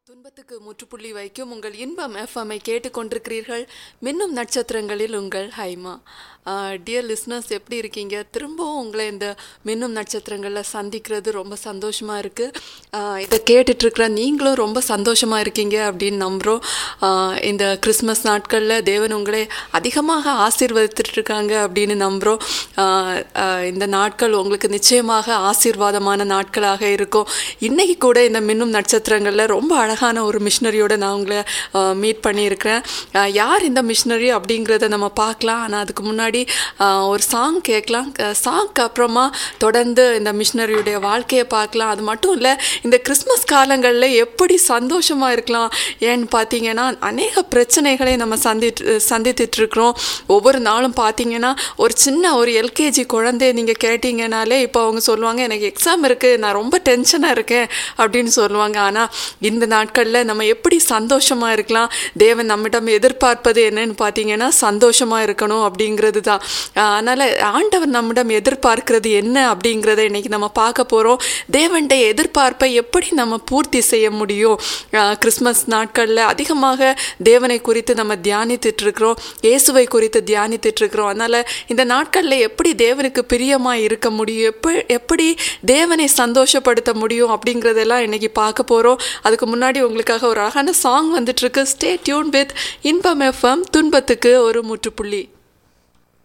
துன்பத்துக்கு முற்றுப்புள்ளி வைக்கும் உங்கள் இன்பம் எஃப்எம்ஐ கேட்டுக்கொண்டிருக்கிறீர்கள் மின்னும் நட்சத்திரங்களில் உங்கள் ஹைமா டியர் லிஸ்னர்ஸ் எப்படி இருக்கீங்க திரும்பவும் உங்களை இந்த மின்னும் நட்சத்திரங்களில் சந்திக்கிறது ரொம்ப சந்தோஷமாக இருக்குது இதை கேட்டுட்ருக்கிற நீங்களும் ரொம்ப சந்தோஷமாக இருக்கீங்க அப்படின்னு நம்புகிறோம் ஆஹ் இந்த கிறிஸ்மஸ் நாட்களில் தேவன் உங்களை அதிகமாக ஆசீர்வதித்துட்ருக்காங்க அப்படின்னு நம்புகிறோம் ஆஹ் ஆஹ் இந்த நாட்கள் உங்களுக்கு நிச்சயமாக ஆசீர்வாதமான நாட்களாக இருக்கும் இன்னைக்கு கூட இந்த மின்னும் நட்சத்திரங்களில் ரொம்ப அழகான ஒரு மிஷினரியோட நான் உங்களை மீட் பண்ணியிருக்கிறேன் ஆஹ் யார் இந்த மிஷினரி அப்படிங்கிறத நம்ம பார்க்கலாம் ஆனால் அதுக்கு முன்னாடி ஆஹ் ஒரு சாங் கேட்கலாம் சாங்க்கு அப்புறமா தொடர்ந்து இந்த மிஷினரியுடைய வாழ்க்கையை பார்க்கலாம் அது மட்டும் இல்லை இந்த கிறிஸ்மஸ் காலங்களில் எப்படி சந்தோஷமாக இருக்கலாம் ஏன்னு பார்த்தீங்கன்னா அநேக பிரச்சனைகளை நம்ம சந்திட்டு சந்தித்துட்ருக்குறோம் ஒவ்வொரு நாளும் பார்த்தீங்கன்னா ஒரு சின்ன ஒரு எல்கேஜி குழந்தைய நீங்கள் கேட்டிங்கனாலே இப்போ அவங்க சொல்லுவாங்க எனக்கு எக்ஸாம் இருக்குது நான் ரொம்ப டென்ஷனாக இருக்கேன் அப்படின்னு சொல்லுவாங்க ஆனால் இந்த நாட்களில் நம்ம எப்படி சந்தோஷமாக இருக்கலாம் தேவன் நம்மிடம் எதிர்பார்ப்பது என்னன்னு பார்த்தீங்கன்னா சந்தோஷமாக இருக்கணும் அப்படிங்கிறது தான் அதனால் ஆண்டவர் நம்மிடம் எதிர்பார்க்கிறது என்ன அப்படிங்கிறத இன்னைக்கு நம்ம பார்க்க போகிறோம் தேவன்ட எதிர்பார்ப்பை எப்படி நம்ம பூர்த்தி செய்ய முடியும் ஆஹ் கிறிஸ்மஸ் நாட்களில் அதிகமாக தேவனை குறித்து நம்ம தியானித்துட்டு இருக்கிறோம் இயேசுவை குறித்து தியானித்துட்டு இருக்கிறோம் அதனால் இந்த நாட்களில் எப்படி தேவனுக்கு பிரியமாக இருக்க முடியும் எப்ப எப்படி தேவனை சந்தோஷப்படுத்த முடியும் அப்படிங்கிறதெல்லாம் இன்னைக்கு பார்க்க போகிறோம் அதுக்கு முன்னாடி உங்களுக்காக ஒரு அழகான சாங் வந்துட்டு இருக்கு stay tuned with Inbam FM துன்பத்துக்கு ஒரு முற்றுப்புள்ளி